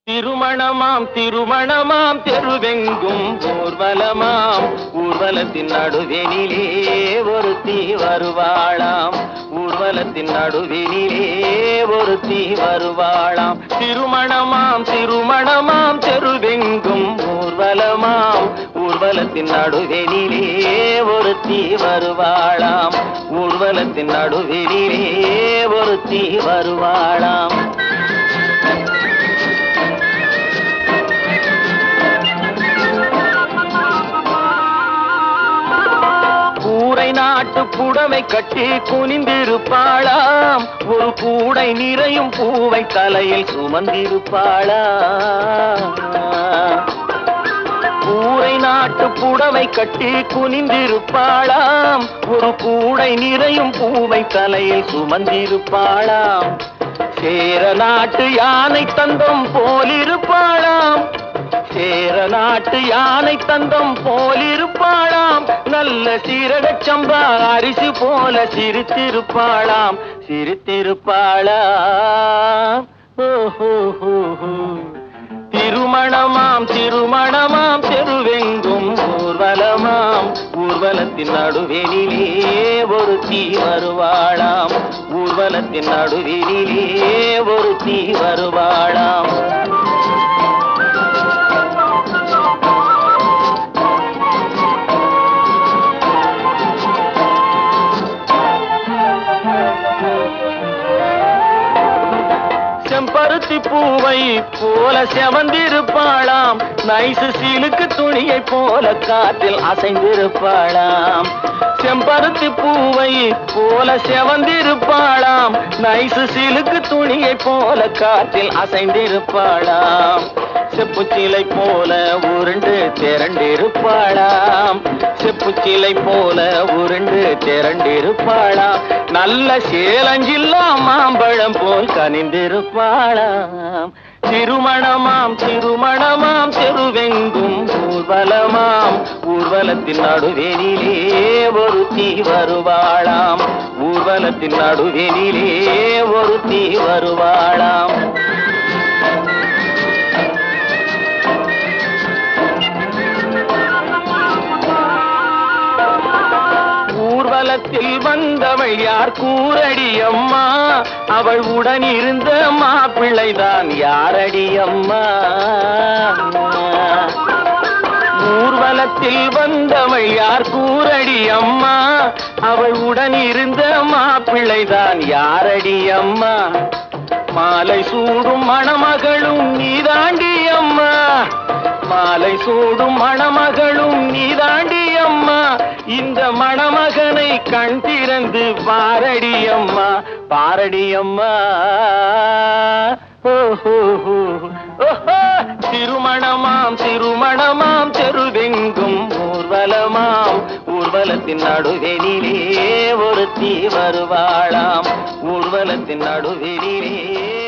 திருமணமாம் திருமணமாம் தெருவெங்கும் ஊர்வலமாம் ஊர்வலத்தின் நடுவெனிலே ஒருத்தி வருவாளாம் ஊர்வலத்தின் நடுவெனிலே ஒருத்தி வருவாளாம் திருமணமாம் திருமணமாம் தெருவெங்கும் ஊர்வலமாம் ஊர்வலத்தின் நடுவெனிலே ஒருத்தி வருவாளாம் ஊர்வலத்தின் நடுவெனிலே ஒருத்தி வருவாளாம் கூரை நாட்டு புடவை கட்டி குனிந்திருப்பாளாம் ஒரு கூடை நிறையும் பூவை தலையில் சுமந்திருப்பாளாம் கூரை நாட்டு புடவை கட்டி குனிந்திருப்பாளாம் ஒரு கூடை நிறையும் பூவை தலையில் சுமந்திருப்பாளாம் சேர நாட்டு யானை தந்தம் போலிருப்பாளாம் சேர நாட்டு யானை தந்தம் போலிருப்பாளாம் நல்ல சீரகச் சம்பா அரிசி போல சிரித்திருப்பாளாம் சிரித்திருப்பாளாம் ஓஹோ திருமணமாம் திருமணமாம் தெருவெங்கும் ஊர்வலமாம் ஊர்வலத்தின் நடுவெனிலே ஒருத்தி வருவாளாம் ஊர்வலத்தின் நடுவெனிலே ஒருத்தி வருவாளாம் செம்பருத்தி பூவை போல செவந்திருப்பாளாம் நைசு சீலுக்கு துணியை போல காற்றில் அசைந்திருப்பாளாம் செம்பருத்தி பூவை போல செவந்திருப்பாளாம் நைசு சீலுக்கு துணியை போல காற்றில் அசைந்திருப்பாளாம் செப்புச்சிலை போல உருண்டு திரண்டிருப்பாளாம் செப்புச்சிலை போல உருண்டு திரண்டிருப்பாளாம் நல்ல சேலஞ்சில்லா மாம்பழம் போல் கனிந்திருப்பாளாம் திருமணமாம் திருமணமாம் தெருவெங்கும் ஊர்வலமாம் ஊர்வலத்தின் நடுவெனிலே ஒருத்தி வருவாளாம் ஊர்வலத்தின் நடுவெனிலே ஒருத்தி வருவாளாம் ஊர்வலத்தில் வந்தவள் யார் கூரடி அம்மா அவள் உடன் இருந்த மாப்பிள்ளைதான் யாரடி அம்மா ஊர்வலத்தில் வந்தவள் யார் கூரடி அம்மா அவள் உடன் இருந்த மாப்பிள்ளைதான் யாரடி அம்மா மாலை சூடும் மணமகளும் நீதாண்டி அம்மா மாலை சூடும் மணமகளும் நீதாண்டி அம்மா இந்த மணமகனை கண் திறந்து பாரடி அம்மா பாரடி அம்மா ஓஹோ ஓஹோ திருமணமாம் திருமணமாம் தெருவெங்கும் ஊர்வலமாம் ஊர்வலத்தின் நடுவெனிலே ஒருத்தி வருவாளாம் ஊர்வலத்தின் நடுவெனிலே